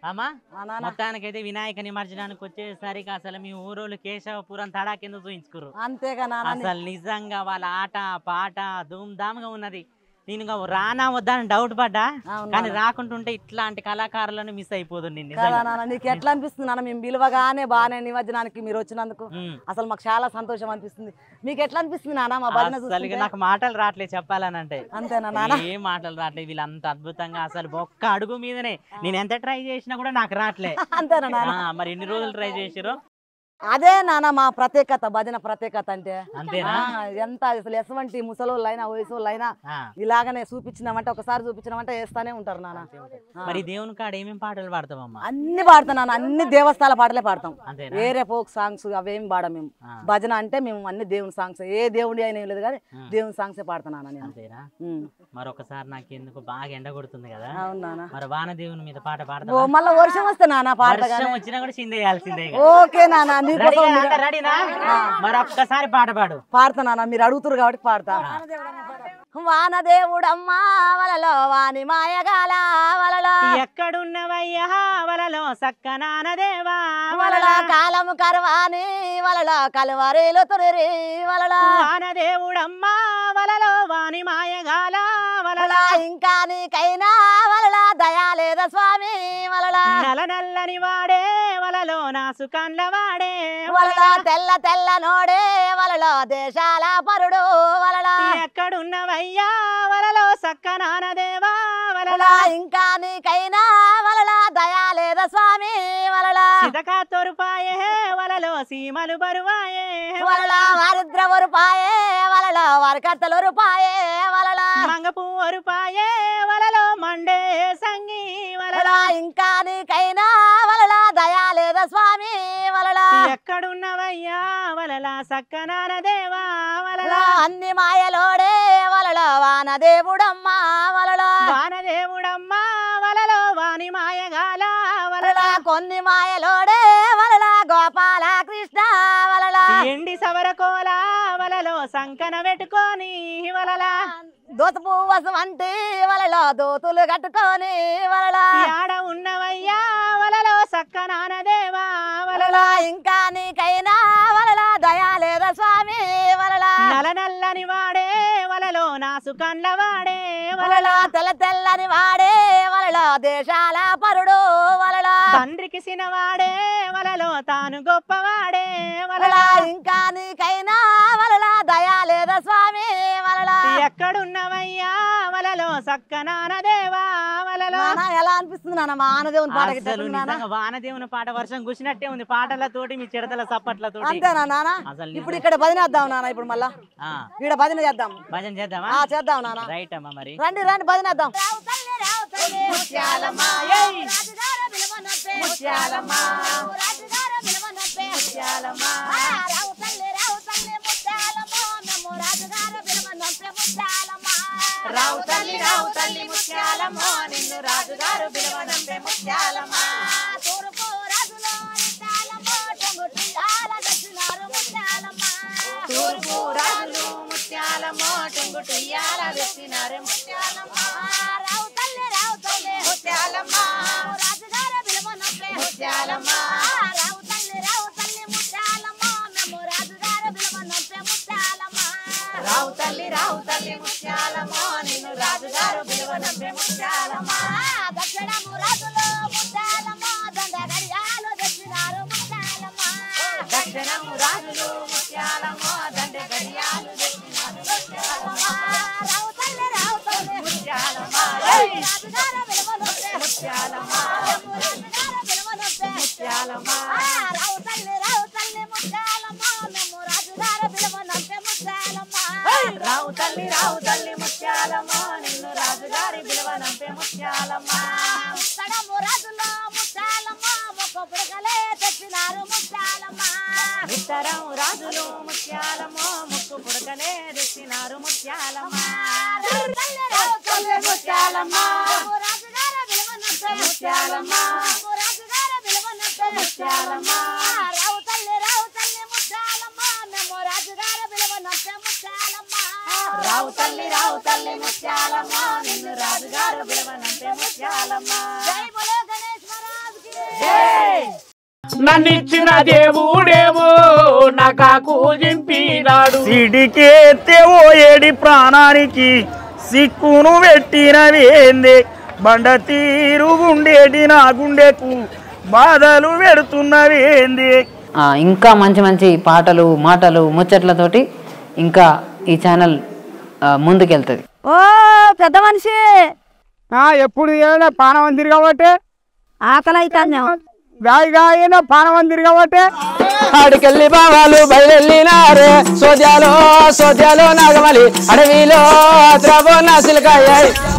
అమ్మా ఆ నాన్న మొత్తానికైతే వినాయక నిమజ్జనానికి వచ్చేసరికి అసలు మీ ఊరోళ్ళు కేశవపురం తడా కింద చూయించుకురు అంతేగా నాన్న అసలు నిజంగా వాళ్ళ ఆట పాట ధూమ్ ధామ్గా ఉన్నది నేను ఇంకా రానా వద్దా అని డౌట్ పడ్డా అవును కానీ నాన్న. రాకుంటుంటే ఇట్లాంటి కళాకారులను మిస్ అయిపోతుంది నేను కదా నిజంగా నాన్న నీకు ఎట్లా అనిపిస్తుంది నాన్న మేము విలువగానే బాగానే నిమజ్జనానికి మీరు వచ్చినందుకు ఉమ్. అసలు మాకు చాలా సంతోషం అనిపిస్తుంది మీకు ఎట్లా అనిపిస్తుంది నాన్న మా భజన అసలు ఇక చూస్తుంటే? నాకు మాటలు రావట్లేదు చెప్పాలని అంటే అంతేనా నాన్న ఏం మాటలు రావట్లేదు వీళ్ళు అంత అద్భుతంగా అసలు ఒక్క అడుగు మీదనే నేను ఎంత ట్రై చేసినా కూడా నాకు రావట్లే అంతేనా నాన్న ఆ, మరి ఎన్ని రోజులు ట్రై చేసిరో అదే నాన్న మా ప్రత్యేకత భజన ప్రత్యేకత అంటే అంతేనా ఆ, ఎంత అసలు ఎటువంటి ముసలోళ్ళైనా వయసులైనా ఆ, ఇలాగనే చూపించినామంటే ఒకసారి చూపించినామంటే వేస్తానే ఉంటారు నాన్న ఆ. మరి దేవుని కాడ ఏమేం పాటలు పాడతావమ్మా అన్ని పాడతాం నాన్న అన్ని దేవస్థానాల పాటలే పాడతాం అంతేనా వేరే ఫోక్ సాంగ్స్ అవేం పాడం మేము ఆ, భజన అంటే మేము అన్ని దేవుని సాంగ్స్ ఏ దేవుడి అయినా ఏం లేదు కానీ ఉమ్. దేవుని సాంగ్సే పాడుతున్నాను నేను అంతేనా ఉమ్. మరొకసారి నాకు ఎందుకు బాగా ఎండ కొడుతుంది కదా అవును నాన్న మరి వానదేవుని మీద పాట ఓ పాడతావా మళ్ళీ వర్షం వస్తే నాన్న పాడతా వర్షం కానీ వచ్చినా కూడా చిందేయాల్సిందే ఇక. ఓకే నాన్న నీకోసం రెడీనా? మీరు- అంతా రెడీనా మరి ఒక్కసారి పాట పాడు పాడతా నాన్న మీరు అడుగుతారు కాబట్టి పాడతా వానదేవుడమ్మా వలలో వాని మాయగాల వలలో ఎక్కడున్నవయ్యా వలలో సక్కనానదేవా వలలో కాలము కరవాని వలలో కలువరీలు తురిరి వలలో వానదేవుడమ్మా వలలో వాని మాయగాల వలల వలలో ఇంకా నీకైనా వలలో దయా లేద స్వామి వలలో నల నల్లని వాడే వలలో నాసు కండ్ల వాడే వలలో తెల్ల తెల్ల నోడే వలలో దేశాల పరుడు వలలో ఎక్కడున్నవయ్యా వలలో సక్కనానదేవా వలల వలలో ఇంకా నీకైనా వలలో దయా లేద స్వామి వలలో చితక తొరుపాయే వలలో సీమలు బరువాయే వలలో వారిద్రవరు పాయే వలలో వారి కత్తలు పాయే వలలో మంగపు ఒరుపాయే వలలో మండే సంగి వలలో వలలో ఇంకా నీకైనా వలలో దయా లేద స్వామి వలలో ఎక్కడున్నవయ్యా వలల సక్కనానదేవా వలల వలలో అన్ని మాయలోడే వలలో వానదేవుడమ్మా వలలో వానదేవుడమ్మా వలలో వాని మాయగాల వలల వలలో కొన్ని మాయలోడే వలలో గోపాల కృష్ణ వలలో ఎండి సవరకోల వలలో సంకన పెట్టుకొని వలల దోత పువ్వసం అంటే వలలో దోతులు కట్టుకొని వలలో ఆడ ఉన్నవయ్యా వలలో సక్కనానదేవా వలల వలలో ఇంకా నీకైనా వలలో దయా లేదా స్వామి వలలో నల నల్లని వాడే వలలో నాసు కండ్ల వాడే వలల వలలో తెల్ల తెల్లని వాడే వలలో దేశాల పరుడు వలలో తండ్రికి సినవాడే వలలో తాను గొప్పవాడే వలల వలలో ఇంకా నీకైనా వలలో దయా లేదా స్వామి వలలో ఎక్కడున్నవయ్యా వలలో సక్కనానదేవా వలలో నాన్న ఎలా అనిపిస్తుంది నాన్న మా ఆనదేవుని పాట అసలు గిట్టుంది నాన్న నిజంగా వానదేవుని పాట వర్షం కుసినట్టే ఉంది పాటలతోటి మీ చిడతల సప్పట్లతోటి అంతేనా నాన్న అసలు ఇప్పుడు ఇక్కడ భజన చేద్దాం నాన్న ఇప్పుడు మళ్ళా ఆ, ఇక్కడ భజన చేద్దాం భజన చేద్దామా ఆ చేద్దాం నాన్న రైట్ అమ్మా మరి రండి రండి భజన చేద్దాం ముత్యాలమ్మ, ఏయ్! ముత్యాలమ్మ, ముత్యాలమ్మ. రావు తల్లి రావు తల్లి ముత్యాలమ్మ నిన్ను రాజుగారు పిలవనంపే ముత్యాలమ్మ తూర్పు రాజులు ముత్యాలమ్మ టొంగుటుయ్యాల వెచ్చినారు ముత్యాలమ్మ ముత్యాలమ్మ ముత్యాలమ్మ రావు తల్లి రావు తల్లి ముత్యాలమ్మ నిన్ను రాజుగారు పిలవనంపే ముత్యాలమ్మ దక్షిణము రాజులో ముత్యాలమ్మ దండ గడియాలు తెచ్చినారు ముత్యాలమ్మ దక్షిణము రాజులు ముత్యాలమ్మ దండ గడియాలు తెచ్చినారు ముత్యాలమ్మ రావు తల్లి రావు తల్లి ముత్యాలమ్మ ఏయ్! రాజుగార విలువనొప్పే ముత్యాలమ్మ రాజుగార విలువనొప్పే ముత్యాలమ్మ రావు తల్లి రావు తల్లి ముత్యాలమ్మ మేము రాజుగార విలువనొప్పే ముత్యాలమ్మ రావు తల్లి రావు తల్లి ముత్యాలమ్మ నిన్ను రాజుగారి పిలవనంపే ముత్యాలమ్మ ముత్తడము రాజులో ముత్యాలమ్మ మొక్క పుడకలే తెచ్చినారు ముత్యాలమ్మ ఉత్తరం రాజులు ముత్యాలమ్మ ముక్కు పుడకలే తెచ్చినారు ముత్యాలమ్మ రావు తల్లి రావు తల్లి ముత్యాలమ్మ మేము రాజుగార విలువనొప్పే ముత్యాలమ్మ మేము రాజుగార విలువనొప్పే ముత్యాలమ్మ రావు తల్లి రావు తల్లి ముత్యాలమ్మ మేము రాజుగార విలువనొప్పే ముత్యాలమ్మ రావు తల్లి రావు తల్లి ముత్యాలమ్మ నిన్ను రాజుగారు పిలవనంపే ముత్యాలమ్మ జై బోలో గణేష్ మహారాజ్ నన్నిచ్చిన దేవుడేమో నాకు జింపినాడు సిడికేస్తే ఓ ఏడి ప్రాణానికి సిక్కును పెట్టినవేంది బండ తీరు గుండేటి నా గుండెకు బాధలు పెడుతున్నవేంది ఆ, ఇంకా మంచి మంచి పాటలు మాటలు ముచ్చట్లతోటి ఇంకా ఈ ఛానల్ ఆ, ముందుకెళ్తుంది ఓ పెద్ద మనిషి ఎప్పుడు ఏమైనా పానం తిరగబట్టే ఆకలి అవుతాను గాయగా అయినా పానం తిరగబట్టే ఆడికెళ్ళి బావాలు బయలునారే సోద్యాలో సోద్యాలో నాగమలి అడవిలో ద్రవ నాసిలకాయ